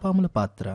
వానపాముల పాత్ర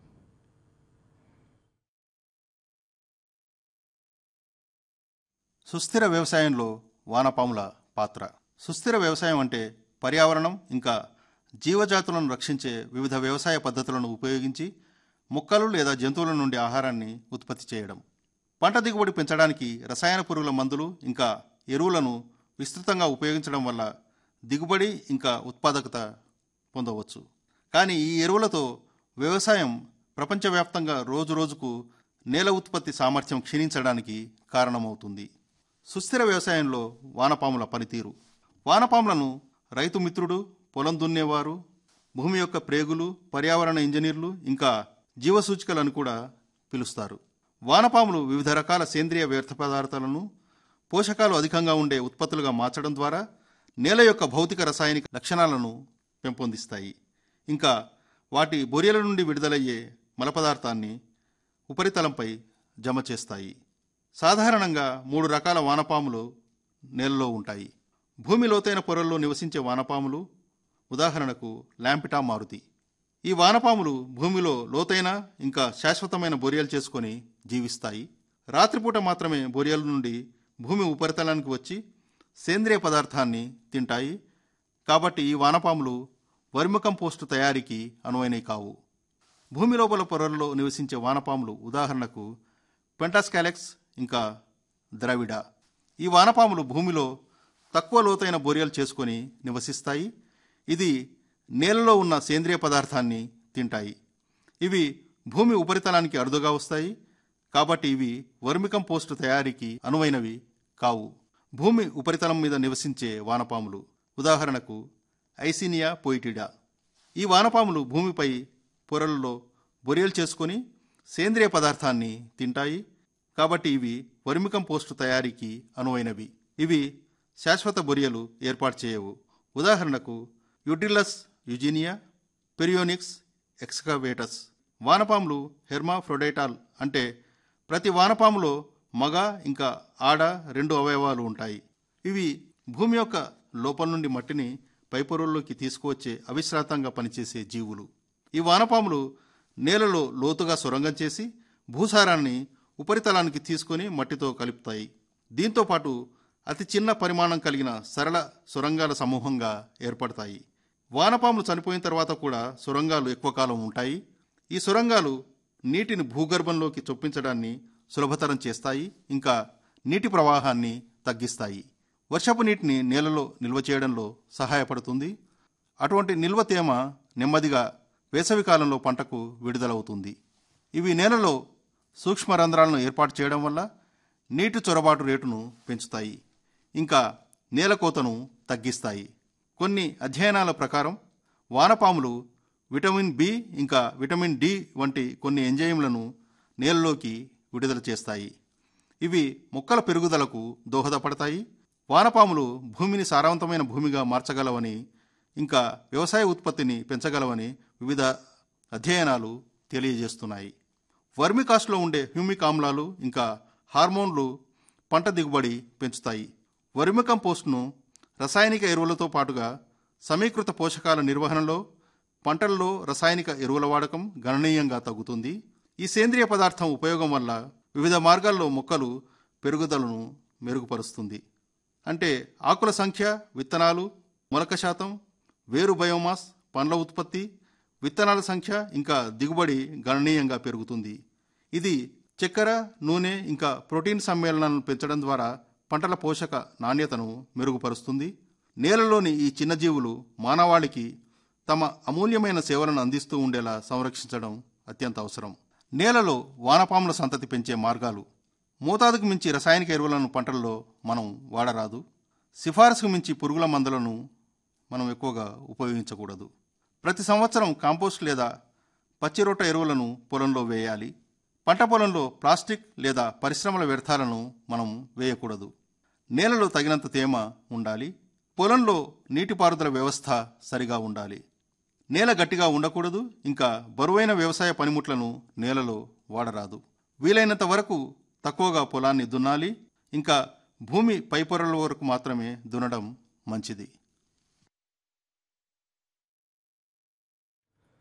సుస్థిర వ్యవసాయంలో వానపాముల పాత్ర సుస్థిర వ్యవసాయం అంటే పర్యావరణం ఇంకా జీవజాతులను రక్షించే వివిధ వ్యవసాయ పద్ధతులను ఉపయోగించి మొక్కలు లేదా జంతువుల నుండి ఆహారాన్ని ఉత్పత్తి చేయడం పంట దిగుబడి పెంచడానికి రసాయన పురుగుల మందులు ఇంకా ఎరువులను విస్తృతంగా ఉపయోగించడం వల్ల దిగుబడి ఇంకా ఉత్పాదకత పొందవచ్చు కానీ ఈ ఎరువులతో వ్యవసాయం ప్రపంచవ్యాప్తంగా రోజురోజుకు నేల ఉత్పత్తి సామర్థ్యం క్షీణించడానికి కారణమవుతుంది సుస్థిర వ్యవసాయంలో వానపాముల పనితీరు వానపాములను రైతు మిత్రుడు పొలం దున్నేవారు భూమి యొక్క ప్రేగులు పర్యావరణ ఇంజనీర్లు ఇంకా జీవసూచికలను కూడా పిలుస్తారు వానపాములు వివిధ రకాల సేంద్రియ వ్యర్థ పదార్థాలను పోషకాలు అధికంగా ఉండే ఉత్పత్తులుగా మార్చడం ద్వారా నేల యొక్క భౌతిక రసాయనిక లక్షణాలను పెంపొందిస్తాయి ఇంకా వాటి బొరియల నుండి విడుదలయ్యే మలపదార్థాన్ని ఉపరితలంపై జమ చేస్తాయి సాధారణంగా మూడు రకాల వానపాములు నేలలో ఉంటాయి భూమి లోతైన పొరల్లో నివసించే వానపాములు ఉదాహరణకు ల్యాంపిటా మారుతి ఈ వానపాములు భూమిలో లోతైన ఇంకా శాశ్వతమైన బొరియలు చేసుకొని జీవిస్తాయి రాత్రిపూట మాత్రమే బొరియల నుండి భూమి ఉపరితలానికి వచ్చి సేంద్రియ పదార్థాన్ని తింటాయి కాబట్టి ఈ వానపాములు వర్మి కంపోస్టు తయారీకి అనువైనవి కావు భూమి లోపల పొరల్లో నివసించే వానపాములు ఉదాహరణకు పెంటాస్కాలెక్స్ ఇంకా ద్రవిడ ఈ వానపాములు భూమిలో తక్కువ లోతైన బొరియలు చేసుకొని నివసిస్తాయి ఇది నేలలో ఉన్న సేంద్రియ పదార్థాన్ని తింటాయి ఇవి భూమి ఉపరితలానికి అరుదుగా వస్తాయి కాబట్టి ఇవి వర్మి కంపోస్టు తయారీకి అనువైనవి కావు భూమి ఉపరితలం మీద నివసించే వానపాములు ఉదాహరణకు ఐసినియా పోయిటిడా ఈ వానపాములు భూమిపై పొరలలో బొరియలు చేసుకొని సేంద్రియ పదార్థాన్ని తింటాయి కాబట్టి ఇవి వర్మి కంపోస్టు తయారీకి అనువైనవి ఇవి శాశ్వత బొరియలు ఏర్పాటు చేయవు ఉదాహరణకు యుటిల్లస్ యుజినియా పెరియోనిక్స్ ఎక్స్కవేటస్ వానపాములు హెర్మాఫ్రొడైటాల్ అంటే ప్రతి వానపాములో మగ ఇంకా ఆడ రెండు అవయవాలు ఉంటాయి ఇవి భూమి యొక్క లోపల నుండి మట్టిని పైపొరల్లోకి తీసుకువచ్చే అవిశ్రాంతంగా పనిచేసే జీవులు ఈ వానపాములు నేలలో లోతుగా సొరంగం చేసి భూసారాన్ని ఉపరితలానికి తీసుకొని మట్టితో కలుపుతాయి దీంతో పాటు అతి చిన్న పరిమాణం కలిగిన సరళ సొరంగాల సమూహంగా ఏర్పడతాయి వానపాములు చనిపోయిన తర్వాత కూడా సొరంగాలు ఎక్కువ కాలం ఉంటాయి ఈ సొరంగాలు నీటిని భూగర్భంలోకి చొప్పించడాన్ని సులభతరం చేస్తాయి ఇంకా నీటి ప్రవాహాన్ని తగ్గిస్తాయి వర్షపు నీటిని నేలలో నిల్వ చేయడంలో సహాయపడుతుంది అటువంటి నిల్వ తేమ నెమ్మదిగా వేసవి కాలంలో పంటకు విడుదలవుతుంది ఇవి నేలలో సూక్ష్మ రంధ్రాలను ఏర్పాటు చేయడం వల్ల నీటి చొరబాటు రేటును పెంచుతాయి ఇంకా నేల కోతను తగ్గిస్తాయి కొన్ని అధ్యయనాల ప్రకారం వానపాములు విటమిన్ బి ఇంకా విటమిన్ డి వంటి కొన్ని ఎంజైమ్లను నేలలోకి విడుదల చేస్తాయి ఇవి మొక్కల పెరుగుదలకు దోహదపడతాయి వానపాములు భూమిని సారవంతమైన భూమిగా మార్చగలవని ఇంకా వ్యవసాయ ఉత్పత్తిని పెంచగలవని వివిధ అధ్యయనాలు తెలియజేస్తున్నాయి వర్మి కాస్ట్లో ఉండే హ్యూమిక్ ఆమ్లాలు ఇంకా హార్మోన్లు పంట దిగుబడి పెంచుతాయి వర్మి కంపోస్ట్ను రసాయనిక ఎరువులతో పాటుగా సమీకృత పోషకాల నిర్వహణలో పంటల్లో రసాయనిక ఎరువుల వాడకం గణనీయంగా తగ్గుతుంది ఈ సేంద్రియ పదార్థం ఉపయోగం వల్ల వివిధ మార్గాల్లో మొక్కలు పెరుగుదలను మెరుగుపరుస్తుంది అంటే ఆకుల సంఖ్య విత్తనాలు మొలక శాతం వేరు బయోమాస్ పండ్ల ఉత్పత్తి విత్తనాల సంఖ్య ఇంకా దిగుబడి గణనీయంగా పెరుగుతుంది ఇది చక్కెర నూనె ఇంకా ప్రోటీన్ సమ్మేళనాలను పెంచడం ద్వారా పంటల పోషక నాణ్యతను మెరుగుపరుస్తుంది నేలలోని ఈ చిన్న జీవులు మానవాళికి తమ అమూల్యమైన సేవలను అందిస్తూ ఉండేలా సంరక్షించడం అత్యంత అవసరం నేలలో వానపాముల సంతతి పెంచే మార్గాలు మోతాదుకు మించి రసాయనిక ఎరువులను పంటల్లో మనం వాడరాదు సిఫారసుకు మించి పురుగుల మందులను మనం ఎక్కువగా ఉపయోగించకూడదు ప్రతి సంవత్సరం కాంపోస్ట్ లేదా పచ్చిరొట్ట ఎరువులను పొలంలో వేయాలి పంట పొలంలో ప్లాస్టిక్ లేదా పరిశ్రమల వ్యర్థాలను మనం వేయకూడదు నేలలో తగినంత తేమ ఉండాలి పొలంలో నీటిపారుదల వ్యవస్థ సరిగా ఉండాలి నేల గట్టిగా ఉండకూడదు ఇంకా బరువైన వ్యవసాయ పనిముట్లను నేలలో వాడరాదు వీలైనంత వరకు తక్కువగా పొలాన్ని దున్నాలి ఇంకా భూమి పైపొరల వరకు మాత్రమే దున్నడం మంచిది